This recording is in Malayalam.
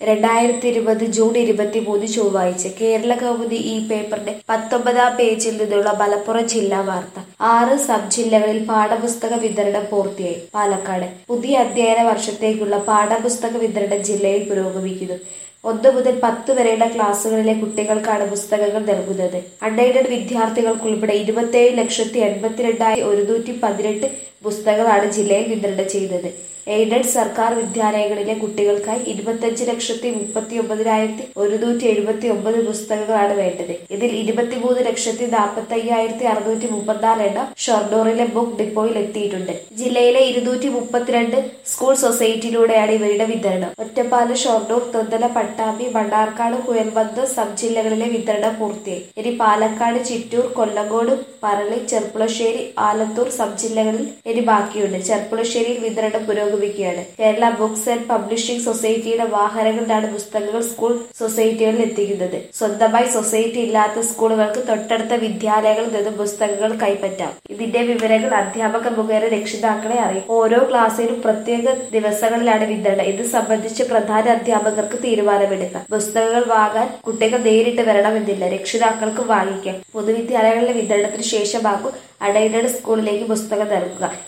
രണ്ടായിരത്തി ഇരുപത് ജൂൺ ഇരുപത്തിമൂന്ന് ചൊവ്വാഴ്ച കേരള കൗമുദി ഈ പേപ്പറിന്റെ പത്തൊമ്പതാം പേജിൽ നിന്നുള്ള മലപ്പുറം ജില്ലാ വാർത്ത ആറ് സബ് ജില്ലകളിൽ പാഠപുസ്തക വിതരണം പൂർത്തിയായി പാലക്കാട് പുതിയ അധ്യയന വർഷത്തേക്കുള്ള പാഠപുസ്തക വിതരണം ജില്ലയിൽ പുരോഗമിക്കുന്നു ഒന്ന് മുതൽ പത്ത് വരെയുള്ള ക്ലാസ്സുകളിലെ കുട്ടികൾക്കാണ് പുസ്തകങ്ങൾ നൽകുന്നത് അൺഎയ്ഡഡ് വിദ്യാർത്ഥികൾക്കുൾപ്പെടെ ഇരുപത്തിയേഴ് ലക്ഷത്തി എൺപത്തിരണ്ടായിരത്തി ഒരുന്നൂറ്റി പതിനെട്ട് പുസ്തകങ്ങളാണ് ജില്ലയിൽ വിതരണം ചെയ്യുന്നത് എയ്ഡഡ് സർക്കാർ വിദ്യാലയങ്ങളിലെ കുട്ടികൾക്കായി ഇരുപത്തിയഞ്ച് ലക്ഷത്തി മുപ്പത്തി ഒമ്പതിനായിരത്തി ഒരുന്നൂറ്റി എഴുപത്തി ഒമ്പത് പുസ്തകങ്ങളാണ് വേണ്ടത് ഇതിൽ ഇരുപത്തിമൂന്ന് ലക്ഷത്തി നാൽപ്പത്തി അയ്യായിരത്തി അറുന്നൂറ്റി മുപ്പത്തിനാല് എണ്ണം ഷൊർണൂറിലെ ബുക്ക് ഡിപ്പോയിൽ എത്തിയിട്ടുണ്ട് ജില്ലയിലെ ഇരുന്നൂറ്റി മുപ്പത്തിരണ്ട് സ്കൂൾ സൊസൈറ്റിയിലൂടെയാണ് ഇവയുടെ വിതരണം ഒറ്റപ്പാലം ഷൊർണൂർ ത്രിതല പട്ടാമ്പി മണ്ണാർക്കാട് കുയൽബന്ധ് സബ് ജില്ലകളിലെ വിതരണം പൂർത്തിയായി ഇനി പാലക്കാട് ചിറ്റൂർ കൊല്ലങ്കോട് പറളി ചെർപ്പുളശ്ശേരി ആലത്തൂർ സബ് ജില്ലകളിൽ ഇനി ബാക്കിയുണ്ട് ചെർപ്പുളശ്ശേരിയിൽ വിതരണം പുരോഗമിക്കുകയാണ് കേരള ബുക്സ് ആൻഡ് പബ്ലിഷിംഗ് സൊസൈറ്റിയുടെ വാഹനങ്ങളിലാണ് പുസ്തകങ്ങൾ സ്കൂൾ സൊസൈറ്റികളിൽ എത്തിക്കുന്നത് സ്വന്തമായി സൊസൈറ്റി ഇല്ലാത്ത സ്കൂളുകൾക്ക് തൊട്ടടുത്ത വിദ്യാലയങ്ങളിൽ നിന്ന് പുസ്തകങ്ങൾ കൈപ്പറ്റാം ഇതിന്റെ വിവരങ്ങൾ അധ്യാപക മുഖേന രക്ഷിതാക്കളെ അറിയിക്കും ഓരോ ക്ലാസ്സിലും പ്രത്യേക ദിവസങ്ങളിലാണ് വിതരണം ഇത് സംബന്ധിച്ച് പ്രധാന അധ്യാപകർക്ക് തീരുമാനമെടുക്കാം പുസ്തകങ്ങൾ വാങ്ങാൻ കുട്ടികൾ നേരിട്ട് വരണമെന്നില്ല രക്ഷിതാക്കൾക്ക് വാങ്ങിക്കാം പൊതുവിദ്യാലയങ്ങളിലെ വിതരണത്തിന് ശേഷമാകും അൺഎയ്ഡഡ് സ്കൂളിലേക്ക് പുസ്തകം നൽകുക